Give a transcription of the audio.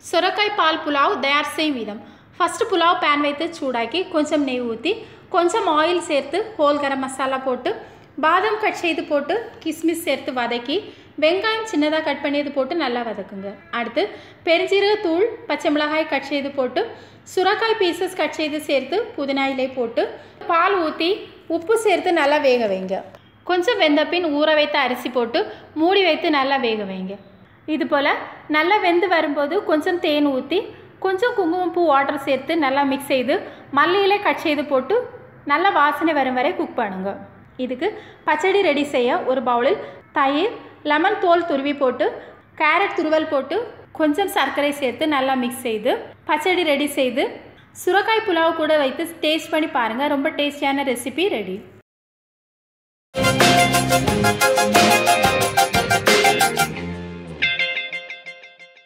சுரக்காய் பால் புலாவ் தயார் செய்யும் விதம் ஃபஸ்ட்டு புலாவ் பேன் வைத்து சூடாக்கி கொஞ்சம் நெய் ஊற்றி கொஞ்சம் ஆயில் சேர்த்து ஹோல் கரம் மசாலா போட்டு பாதாம் கட் செய்து போட்டு கிஸ்மிஸ் சேர்த்து வதக்கி வெங்காயம் சின்னதாக கட் பண்ணியது போட்டு நல்லா வதக்குங்க அடுத்து பெருஞ்சீரக தூள் பச்சை மிளகாய் கட் செய்து போட்டு சுரக்காய் பீசஸ் கட் செய்து சேர்த்து புதினா இலை போட்டு பால் ஊற்றி உப்பு சேர்த்து நல்லா வேக வைங்க கொஞ்சம் வெந்த பின் ஊற வைத்த அரிசி போட்டு மூடி வைத்து நல்லா வேக வைங்க இது போல் நல்லா வெந்து வரும்போது கொஞ்சம் தேன் ஊற்றி கொஞ்சம் குங்குமப்பூ வாட்டர் சேர்த்து நல்லா மிக்ஸ் செய்து மல்லியிலே கட் செய்து போட்டு நல்லா வாசனை வரும் வரை குக் பண்ணுங்க இதுக்கு பச்சடி ரெடி செய்ய ஒரு பவுலில் தயிர் லெமன் தோல் துருவி போட்டு கேரட் துருவல் போட்டு கொஞ்சம் சர்க்கரை சேர்த்து நல்லா மிக்ஸ் செய்து பச்சடி ரெடி செய்து சுரக்காய் புலாவ் கூட வைத்து டேஸ்ட் பண்ணி பாருங்கள் ரொம்ப டேஸ்டியான ரெசிபி ரெடி